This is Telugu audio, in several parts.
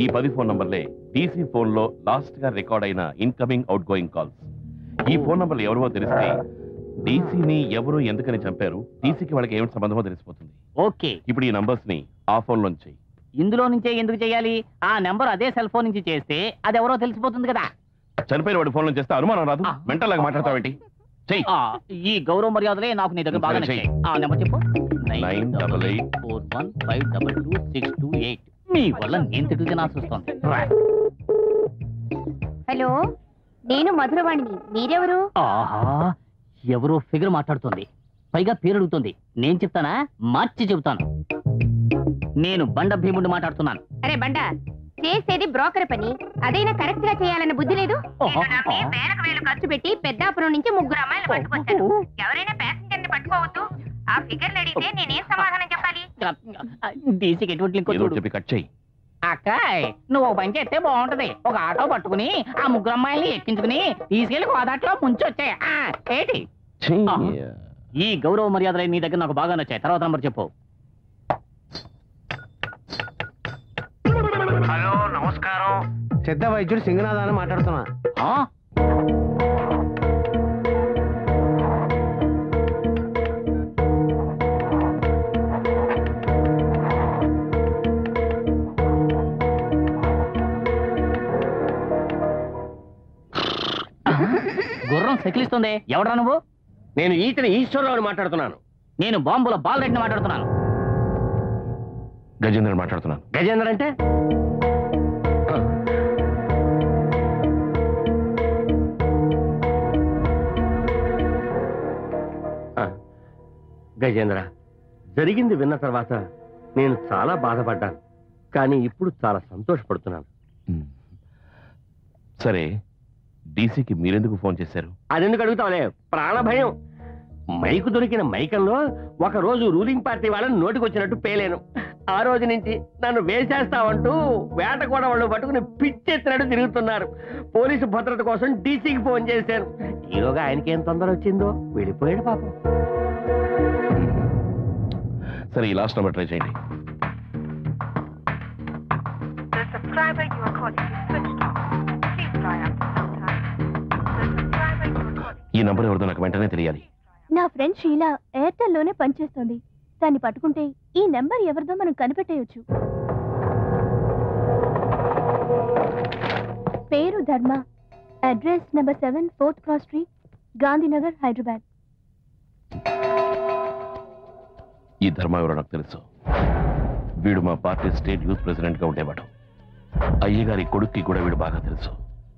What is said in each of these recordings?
పది ఫోన్ నంబర్లే డీసీ ఫోన్ లో లాస్ట్ గా రికార్డ్ అయిన ఇన్కమింగ్ అవుట్ గోయింగ్ కాల్స్ ఈ ఫోన్ నంబర్లు ఎవరో తెలిస్తే డీసీని ఎవరు ఎందుకని చంపారు డీసీకి వాళ్ళకి ఏమిటి సంబంధమో తెలిసిపోతుంది ఓకే ఇప్పుడు ఈ నంబర్స్ ని ఆ ఫోన్ లోంచి ఇందులో నుంచే ఎందుకు చేయాలి ఆ నెంబర్ అదే సెల్ ఫోన్ నుంచి చేస్తే అది ఎవరో తెలిసిపోతుంది కదా చనిపోయిన వాడి ఫోన్ లో చేస్తే అనుమానం రాదు ఆ. మెంటల్ లాగా మాట్లాడతావేంటి చెయ్యి ఆ, ఈ గౌరవ మర్యాదలే నాకు నీ దగ్గర బాగా సరే, నచ్చాయి ఆ నెంబర్ చెప్పు Nine double eight. Four one five double two six two eight మీ వల్ల నేను తిరిగి తినాల్సి వస్తుంది హలో నేను మధురవాణిని మీరెవరు ఆహా ఎవరో ఫిగర్ మాట్లాడుతుంది పైగా పేరు అడుగుతుంది నేను చెప్తానా మార్చి చెబుతాను నేను బండ భీముడిని మాట్లాడుతున్నాను అరే బండ చేసేది బ్రోకర్ పని అదైనా కరెక్ట్ గా చేయాలన్న బుద్ధి లేదు ఓహో. నేను నమ్మి వేలకు వేలు ఖర్చు పెట్టి పెద్దాపురం నుంచి ముగ్గురు అమ్మాయిలు పట్టుకొచ్చాను ఎవరైనా ప్యాసింజర్ ని పట్టుకోవద్దు ఆ ఫిగర్లు అడిగితే నేనేం సమాధానం చెప్పాలి డీసీకి ఎటువంటి లింక్ ఏదో చెప్పి కట్ చెయ్యి అక్కాయ్ నువ్వు ఒక పని చేస్తే బాగుంటది ఒక ఆటో పట్టుకుని ఆ ముగ్గురు అమ్మాయిల్ని ఎక్కించుకుని తీసుకెళ్లి గోదాట్లో ముంచొచ్చాయి ఆ, ఏంటి చెయ్యి. ఈ గౌరవ మర్యాదలు నీ దగ్గర నాకు బాగా నచ్చాయి తర్వాత నంబర్ చెప్పు హలో నమస్కారం సిద్ధ వైద్యుడు సింగనాథ్ అని మాట్లాడుతున్నా ఆ? గుర్రం సెకిలిస్తుంది ఎవడరా నువ్వు నేను ఈతని ఈశ్వరరావు మాట్లాడుతున్నాను నేను బాంబుల బాలరెడ్డిని మాట్లాడుతున్నాను గజేంద్రన్ మాట్లాడుతున్నాను గజేంద్ర అంటే ఆ, గజేంద్ర జరిగింది విన్న తర్వాత నేను చాలా బాధపడ్డాను కానీ ఇప్పుడు చాలా సంతోషపడుతున్నాను ఉమ్. సరే డీసీకి మీరెందుకు ఫోన్ చేశారు అదెందుకు అడుగుతావులే ప్రాణభయం మైకు దొరికిన మైకంలో ఒక రోజు రూలింగ్ పార్టీ వాళ్ళని నోటికొచ్చినట్టు పేలేను ఆ రోజు నుంచి నన్ను వేసేస్తావంటూ వేట కూడా వాళ్ళు పట్టుకుని పిచ్చెత్తినట్టు తిరుగుతున్నారు పోలీసు భద్రత కోసం డీసీకి ఫోన్ చేశాను ఈలోగా ఆయనకి ఏం తొందర వచ్చిందో వెళ్ళిపోయాడు పాపం సరే ఈ లాస్ట్ నెంబర్ ట్రై చేయండి The subscriber you are calling is switched off. Please try after some time. The subscriber you are calling. ఈ నంబర్ ఎవరిదో నాకు వెంటనే తెలియాలి నా ఫ్రెండ్ షీలా ఎయిర్టెల్ లోనే పనిచేస్తోంది దాన్ని పట్టుకుంటే ఈ నెంబర్ ఎవరిదో మనం కనిపెట్టేయొచ్చు పేరు Dharma address number seven fourth cross street Gandhinagar Hyderabad ఈ ధర్మ ఎవరో నాకు తెలుసు వీడు మా పార్టీ స్టేట్ యూత్ ప్రెసిడెంట్ గా ఉండేవాడు అయ్యగారి కొడుక్కి కూడా వీడు బాగా తెలుసు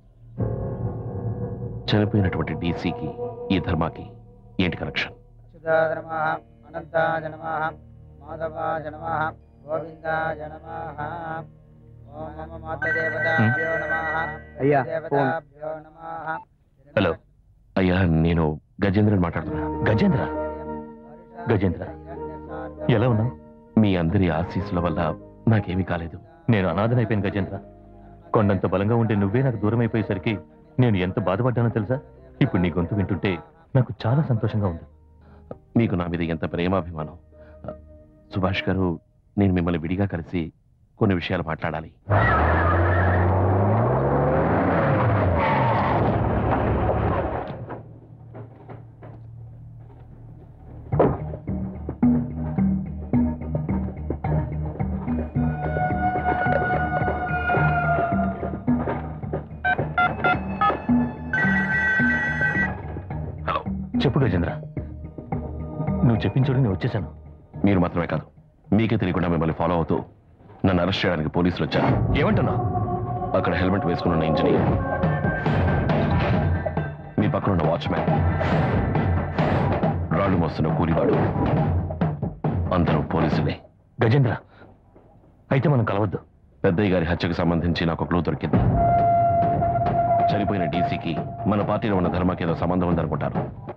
చనిపోయినటువంటి డీసీకి ఈ ధర్మాకి ఏంటి కనెక్షన్ అచ్యుతాయ నమః అనంతాయ నమః మాధవాయ నమః గోవిందాయ నమః ఓం మమ మాతృదేవతాభ్యో నమః అయ్యా, దేవతాభ్యో నమః హలో అయ్యా నేను గజేంద్రన్ మాట్లాడుతున్నా గజేంద్ర గజేంద్ర ఎలా ఉన్నావు మీ అందరి ఆశీస్సుల వల్ల నాకేమీ కాలేదు నేను అనాథనైపోయాను గజేంద్ర కొండంత బలంగా ఉండే నువ్వే నాకు దూరం అయిపోయేసరికి నేను ఎంత బాధపడ్డానో తెలుసా ఇప్పుడు నీ గొంతు వింటుంటే నాకు చాలా సంతోషంగా ఉంది మీకు నా మీద ఎంత ప్రేమాభిమానం సుభాష్ గారు నేను మిమ్మల్ని విడిగా కలిసి కొన్ని విషయాలు మాట్లాడాలి హలో చెప్పు గజేంద్ర నువ్వు చెప్పించోడు నేను వచ్చేసాను మీరు మాత్రమే కాదు మీకే తెలియకుండా మిమ్మల్ని ఫాలో అవుతూ నన్ను అరెస్ట్ చేయడానికి పోలీసులు వచ్చారు ఏమంటున్నావు అక్కడ హెల్మెట్ వేసుకుని ఉన్న ఇంజనీర్ మీ పక్కన ఉన్న వాచ్మ్యాన్ రాళ్ళు మోస్తున్న కూలివాడు అందరూ పోలీసులే గజేంద్ర అయితే మనం కలవద్దు పెద్దయ్య గారి హత్యకు సంబంధించి నాకు క్లూ దొరికింది చనిపోయిన డీసీకి మన పార్టీలో ఉన్న ధర్మకి ఏదో సంబంధం ఉందనుకుంటారు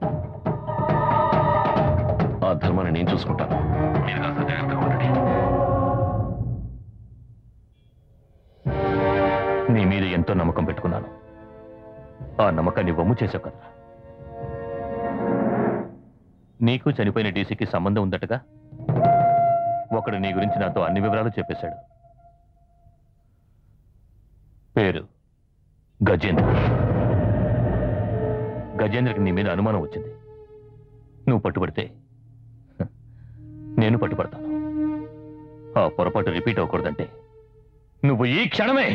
ఆ ధర్మాన్ని నేను చూసుకుంటాను మీరు కాస్త జాగ్రత్తగా ఉండండి నీ మీద ఎంతో నమ్మకం పెట్టుకున్నాను ఆ నమ్మకాన్ని వమ్ము చేసావు కదా నీకు చనిపోయిన డీసీకి సంబంధం ఉందటగా ఒకడు నీ గురించి నాతో అన్ని వివరాలు చెప్పేశాడు పేరు గజేంద్ర గజేంద్రకి నీ మీద అనుమానం వచ్చింది నువ్వు పట్టుబడితే హ, నేను పట్టుబడతాను ఆ పొరపాటు రిపీట్ అవ్వకూడదంటే నువ్వు ఈ క్షణమే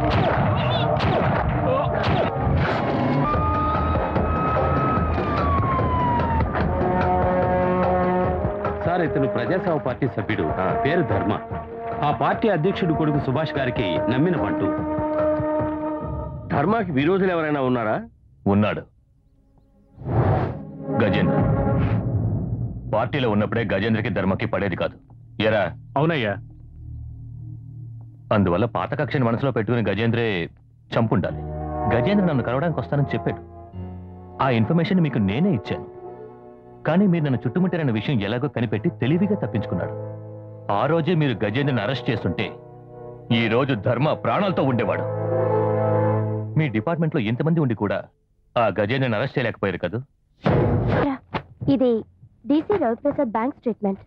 సార్ ఇతను ప్రజాసేవ పార్టీ సభ్యుడు పేరు ధర్మ ఆ పార్టీ అధ్యక్షుడు కొడుకు సుభాష్ గారికి నమ్మిన బంటు ధర్మాకి విరోధులు ఎవరైనా ఉన్నారా ఉన్నాడు గజేంద్ర పార్టీలో ఉన్నప్పుడే గజేంద్రకి ధర్మకి పడేది కాదు ఎరా అవునయ్యా అందువల్ల పాత కక్షని మనసులో పెట్టుకుని గజేంద్రే చంపుండాలి గజేంద్ర నన్ను కలవడానికి వస్తానని చెప్పాడు ఆ ఇన్ఫర్మేషన్ మీకు నేనే ఇచ్చాను కానీ మీరు నన్ను చుట్టుముట్టారన్న విషయం ఎలాగో కనిపెట్టి తెలివిగా తప్పించుకున్నాడు ఆ రోజే మీరు గజేంద్రని అరెస్ట్ చేస్తుంటే ఈ రోజు ధర్మ ప్రాణాలతో ఉండేవాడు మీ డిపార్ట్మెంట్లో ఇంతమంది ఉండి కూడా ఆ గజేంద్రని అరెస్ట్ చేయలేకపోయారు కదా ఇది DC Raviprasad bank statement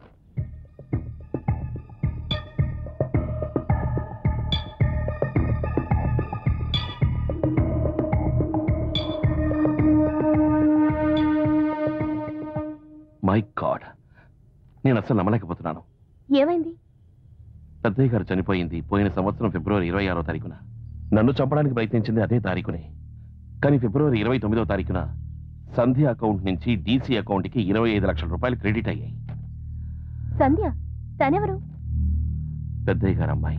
my god నేను అసలు నమ్మలేకపోతున్నాను ఏమైంది పెద్దయ్య గారు చనిపోయింది పోయిన సంవత్సరం ఫిబ్రవరి ఇరవై ఆరో తారీఖున నన్ను చంపడానికి ప్రయత్నించింది అదే తారీఖునే కానీ ఫిబ్రవరి ఇరవై తొమ్మిదో తారీఖున సంధ్య అకౌంట్ నుంచి డీసీ అకౌంట్కి ఇరవై ఐదు లక్షల రూపాయలు క్రెడిట్ అయ్యాయి సంధ్య తనెవరు పెద్దయ్య గారు అమ్మాయి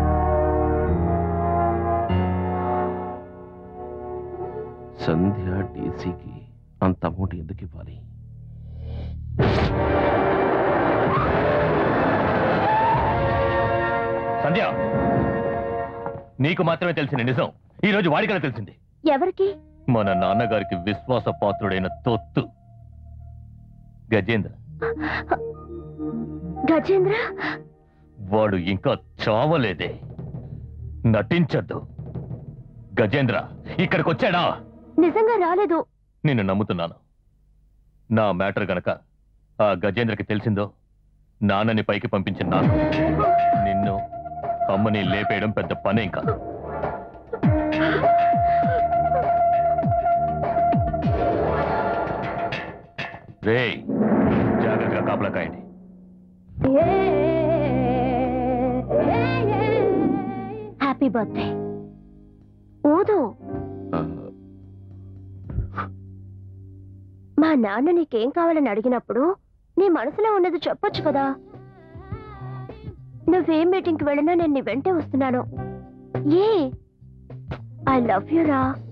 సంధ్య డీసీకి అంత అమౌంట్ ఎందుకు ఇవ్వాలి సంధ్య నీకు మాత్రమే తెలిసిన నిజం ఈ రోజు వాడికలా తెలిసింది ఎవరికి మన నాన్నగారికి విశ్వాస పాత్రుడైన తొత్తు గజేంద్ర గజేంద్ర వాడు ఇంకా చావలేదే నటించద్దు గజేంద్ర ఇక్కడికి వచ్చాడా నిజంగా రాలేదు నిన్ను నమ్ముతున్నాను నా మ్యాటర్ గనక ఆ గజేంద్రకి తెలిసిందో నాన్నని పైకి పంపించిన నాకు నిన్ను అమ్మని లేపేయడం పెద్ద పనేం కాదు రేయ్ జాగ్రత్తగా కాపలా కాయండి హ్యాపీ బర్త్డే ఊదు ఆ, మా నాన్న నీకేం కావాలని అడిగినప్పుడు నీ మనసులో ఉన్నది చెప్పొచ్చు కదా నువ్వేం మీటింగ్కి వెళ్ళినా నేను నీ వెంటే వస్తున్నాను ఏ ఐ లవ్ యూ రా